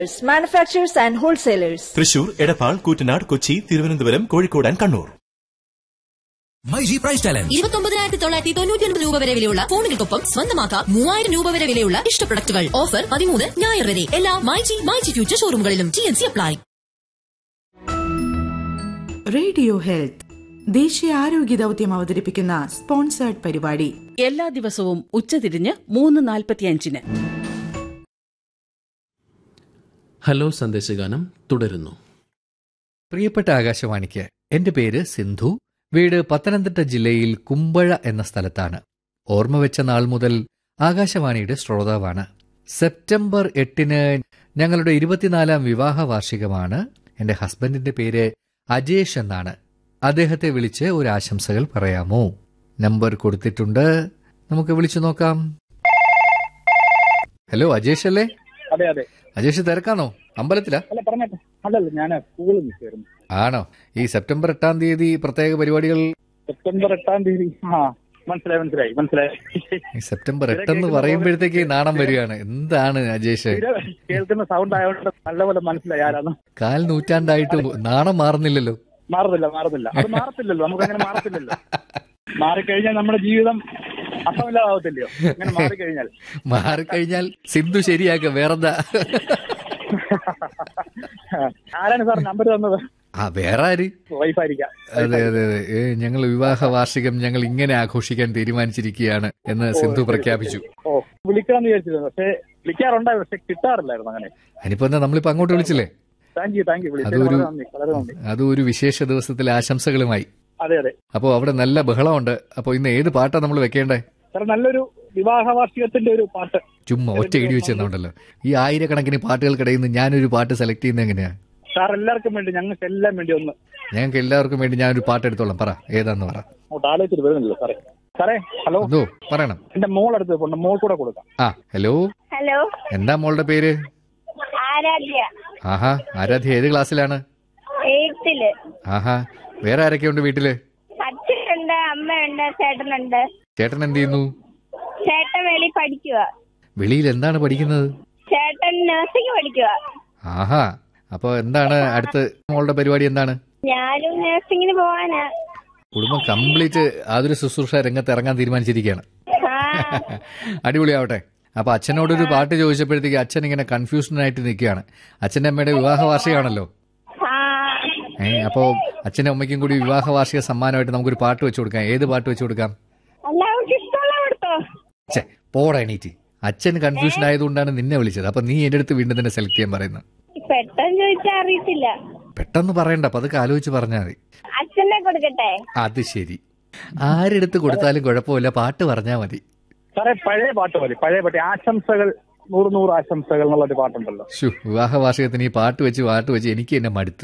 manufacturers and wholesalers. Thrissur Edappal Koottanad Kochi Thiruvananthapuram Kozhikode and Kannur myG price challenge ഇരുപത്തൊമ്പതിനായിരത്തി തൊള്ളായിരത്തി തൊണ്ണൂറ്റി ഒൻപത് രൂപ വരെ വിലയുള്ള ഫോണുകൾക്കൊപ്പം സ്വന്തമാക്കാം മൂവായിരം രൂപ വരെ വിലയുള്ള ഇഷ്ട പ്രൊഡക്റ്റുകൾ ഓഫർ പതിമൂന്ന് ഞായർ വരെ എല്ലാ മൈജി മൈജി ഫ്യൂച്ചർ ഷോറൂമുകളിലും T N C apply radio health ദേശീയ ആരോഗ്യ ദൗത്യം അവതരിപ്പിക്കുന്ന സ്പോൺസേർഡ് പരിപാടി എല്ലാ ദിവസവും ഉച്ചതിരിഞ്ഞ് മൂന്ന് നാൽപ്പത്തിയഞ്ചിന് ഹലോ സന്ദേശഗാനം തുടരുന്നു പ്രിയപ്പെട്ട ആകാശവാണിക്ക് എന്റെ പേര് സിന്ധു വീട് പത്തനംതിട്ട ജില്ലയിൽ കുമ്പഴ എന്ന സ്ഥലത്താണ് ഓർമ്മ വെച്ച നാൾ മുതൽ ആകാശവാണിയുടെ ശ്രോതാവാണ് സെപ്റ്റംബർ എട്ടിന് ഞങ്ങളുടെ ഇരുപത്തിനാലാം വിവാഹ വാർഷികമാണ് എന്റെ ഹസ്ബൻഡിന്റെ പേര് അജേഷ് എന്നാണ് അദ്ദേഹത്തെ വിളിച്ച് ഒരു ആശംസകൾ പറയാമോ നമ്പർ കൊടുത്തിട്ടുണ്ട് നമുക്ക് വിളിച്ചു നോക്കാം ഹലോ അജേഷ് അല്ലേ അതെ അതെ അജേഷ് തിരക്കാണോ അമ്പലത്തിലാ അല്ല പറഞ്ഞേട്ടെ അല്ലല്ല ഞാൻ സ്കൂളിൽ നിൽക്കായിരുന്നു ആണോ ഈ സെപ്റ്റംബർ എട്ടാം തീയതി പ്രത്യേക പരിപാടികൾ സെപ്റ്റംബർ എട്ടാം തീയതി ആ മനസ്സിലായി മനസ്സിലായി മനസ്സിലായി ഈ സെപ്റ്റംബർ എട്ടെന്ന് പറയുമ്പോഴത്തേക്ക് നാണം വരികയാണ് എന്താണ് അജേഷ് ഇത് കേൾക്കുന്ന സൗണ്ട് ആയതുകൊണ്ട് നല്ലപോലെ മനസ്സിലായി ആരാന്ന് കാൽ നൂറ്റാണ്ടായിട്ട് നാണം മാറുന്നില്ലല്ലോ മാറുന്നില്ല മാറുന്നില്ല അത് മാറത്തില്ലല്ലോ നമുക്ക് അങ്ങനെ മാറത്തില്ലല്ലോ മാറിക്കഴിഞ്ഞാൽ നമ്മുടെ ജീവിതം അർത്ഥമില്ലാതാവത്തില്ലയോ അങ്ങനെ മാറിക്കഴിഞ്ഞാൽ മാറിക്കഴിഞ്ഞാൽ സിന്ധു ശരിയാക്ക വേറെന്താ ആരാണ് സാർ നമ്പർ തന്നത് ആ വേറെ ആര് വൈഫായിരിക്കാം അതെ അതെ അതെ ഏ, ഞങ്ങൾ വിവാഹ വാർഷികം ഞങ്ങൾ ഇങ്ങനെ ആഘോഷിക്കാൻ തീരുമാനിച്ചിരിക്കുകയാണ് എന്ന് സിന്ധു പ്രഖ്യാപിച്ചു ഓ വിളിക്കാന്ന് വിചാരിച്ചിരുന്നു പക്ഷെ വിളിക്കാറുണ്ടായിരുന്നു പക്ഷെ കിട്ടാറില്ലായിരുന്നു അങ്ങനെ അതിനിപ്പോ എന്താ നമ്മളിപ്പോ അങ്ങോട്ട് വിളിച്ചില്ലേ താങ്ക് യു താങ്ക് യു വിളിച്ചതിന് അതൊരു വളരെ നന്ദി വളരെ നന്ദി അതും ഒരു വിശേഷ ദിവസത്തിലെ ആശംസകളുമായി അതെ അതെ അപ്പോ അവിടെ നല്ല ബഹളമുണ്ട് അപ്പോ ഇന്ന് ഏത് പാട്ടാ നമ്മൾ വെക്കേണ്ടേ സാർ നല്ലൊരു വിവാഹ വാർഷികത്തിന്റെ ഒരു പാട്ട് ചുമ്മാ ഒറ്റ ഇടി വെച്ച് തന്നുണ്ടല്ലോ ഈ ആയിരക്കണക്കിന് പാട്ടുകൾക്കിടയിൽ നിന്ന് ഞാനൊരു പാട്ട് സെലക്ട് ചെയ്യുന്നത് എങ്ങനെയാ സാർ എല്ലാവർക്കും വേണ്ടി ഞങ്ങൾക്ക് എല്ലാം വേണ്ടി ഒന്ന് ഞങ്ങൾക്ക് എല്ലാവർക്കും വേണ്ടി ഞാനൊരു പാട്ട് എടുത്തോളാം പറ ഏതാന്ന് പറ അങ്ങോട്ട് ആലോചിച്ചിട്ട് വരുന്നില്ല സാറേ സാറേ ഹലോ എന്തോ പറയണം എന്റെ മോൾ അടുത്ത് പോണ്ട് മോൾ കൂടെ കൊടുക്കാം ആ ഹലോ ഹലോ എന്താ മോളുടെ പേര് ആരാധ്യ ആഹാ ആരാധ്യ ഏത് ക്ലാസ്സിലാണ് എയ്ത്തില് ആഹാ വേറെ ആരൊക്കെയുണ്ട് വീട്ടില് അച്ഛനുണ്ട് അമ്മയുണ്ട് ചേട്ടനുണ്ട് ചേട്ടൻ എന്ത് ചെയ്യുന്നു ചേട്ടൻ വെളി പഠിക്കുക വെളിയിൽ എന്താണ് പഠിക്കുന്നത് ചേട്ടൻ നഴ്സിംഗ് പഠിക്കുക ആഹാ അപ്പൊ എന്താണ് അടുത്ത് മോളുടെ പരിപാടി എന്താണ് ഞാനും നഴ്സിംഗിന് പോവാനാ കുടുംബം കംപ്ലീറ്റ് ആതൊരു ശുശ്രൂഷ രംഗത്ത് ഇറങ്ങാൻ തീരുമാനിച്ചിരിക്കുകയാണ് ആ അടിപൊളിയാവട്ടെ അപ്പൊ അച്ഛനോടൊരു പാട്ട് ചോദിച്ചപ്പോഴത്തേക്ക് അച്ഛൻ ഇങ്ങനെ കൺഫ്യൂഷനായിട്ട് നിൽക്കുകയാണ് അച്ഛന്റെ അമ്മയുടെ വിവാഹ വാർഷികമാണല്ലോ ആ ഏ അപ്പോ അച്ഛനും അമ്മയ്ക്കും കൂടി വിവാഹ വാർഷിക സമ്മാനമായിട്ട് നമുക്കൊരു പാട്ട് വെച്ചു കൊടുക്കാം ഏത് പാട്ട് വെച്ചു കൊടുക്കാം എല്ലാവർക്കും ഇഷ്ടമുള്ള കൊടുത്തോ ഛേ പോടാ എണീറ്റ് അച്ഛൻ കൺഫ്യൂഷൻ ആയതുകൊണ്ടാണ് നിന്നെ വിളിച്ചത് അപ്പൊ നീ എന്റെ അടുത്ത് വീണ്ടും തന്നെ സെലക്ട് ചെയ്യാൻ പറയുന്നത് പെട്ടെന്ന് ചോദിച്ചാ അറിയത്തില്ല പെട്ടെന്ന് പറയണ്ട അപ്പൊ അതൊക്കെ ആലോചിച്ച് പറഞ്ഞാൽ മതി അച്ഛനെ കൊടുക്കട്ടെ അത് ശരി ആരെടുത്ത് കൊടുത്താലും കുഴപ്പമില്ല പാട്ട് പറഞ്ഞാൽ മതി സാറേ പഴയ പാട്ട് മതി പഴയ പാട്ട് ആശംസകൾ നൂറ് നൂറ് ആശംസകൾ എന്നുള്ള ഒരു പാട്ടുണ്ടല്ലോ ഷു വിവാഹ വാർഷികത്തിന് ഈ പാട്ട് വെച്ച് പാട്ട് വെച്ച് എനിക്ക് എന്നെ മടുത്ത്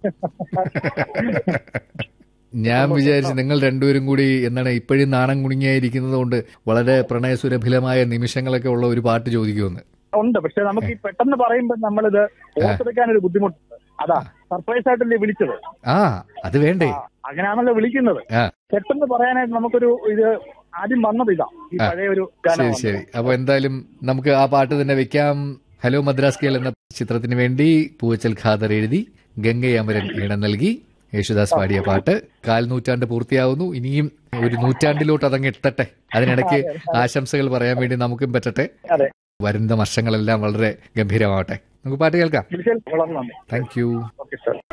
ഞാൻ വിചാരിച്ചു നിങ്ങൾ രണ്ടുപേരും കൂടി എന്താണ് ഇപ്പോഴും നാണം കുണുങ്ങിയായിരിക്കുന്നത് കൊണ്ട് വളരെ പ്രണയസുരഭിലമായ നിമിഷങ്ങളൊക്കെ ഉള്ള ഒരു പാട്ട് ചോദിക്കുമെന്ന് ഉണ്ട് പക്ഷെ നമുക്ക് ഈ പെട്ടെന്ന് പറയുമ്പോൾ നമ്മളിത് ഓർത്തെടുക്കാൻ ഒരു ബുദ്ധിമുട്ടുണ്ട് അതാ സർപ്രൈസ് ആയിട്ടല്ലേ വിളിച്ചത് ആ അത് വേണ്ടേ അങ്ങനെയാണല്ലോ വിളിക്കുന്നത് ആ പെട്ടെന്ന് പറയാനായിട്ട് നമുക്കൊരു ഇത് ആദ്യം വന്നത് ഇതാ ഈ ആ. പഴയ ഒരു ശരി ഗാനം ശരി അപ്പൊ എന്തായാലും നമുക്ക് ആ പാട്ട് തന്നെ വെക്കാം ഹലോ മദ്രാസ് കേൾ എന്ന ചിത്രത്തിന് വേണ്ടി പൂവച്ചൽ ഖാദർ എഴുതി ഗംഗയമരൻ ഈണം നൽകി യേശുദാസ് പാടിയ പാട്ട് കാൽ നൂറ്റാണ്ട് പൂർത്തിയാവുന്നു ഇനിയും ഒരു നൂറ്റാണ്ടിലോട്ട് അതങ്ങ് എത്തട്ടെ അതിനിടയ്ക്ക് ആശംസകൾ പറയാൻ വേണ്ടി നമുക്കും പറ്റട്ടെ അതെ വരുന്ന വർഷങ്ങളെല്ലാം വളരെ ഗംഭീരമാവട്ടെ നമുക്ക് പാട്ട് കേൾക്കാം വിളിച്ചാൽ വളരെ നന്ദി താങ്ക് യു ഓക്കെ സാർ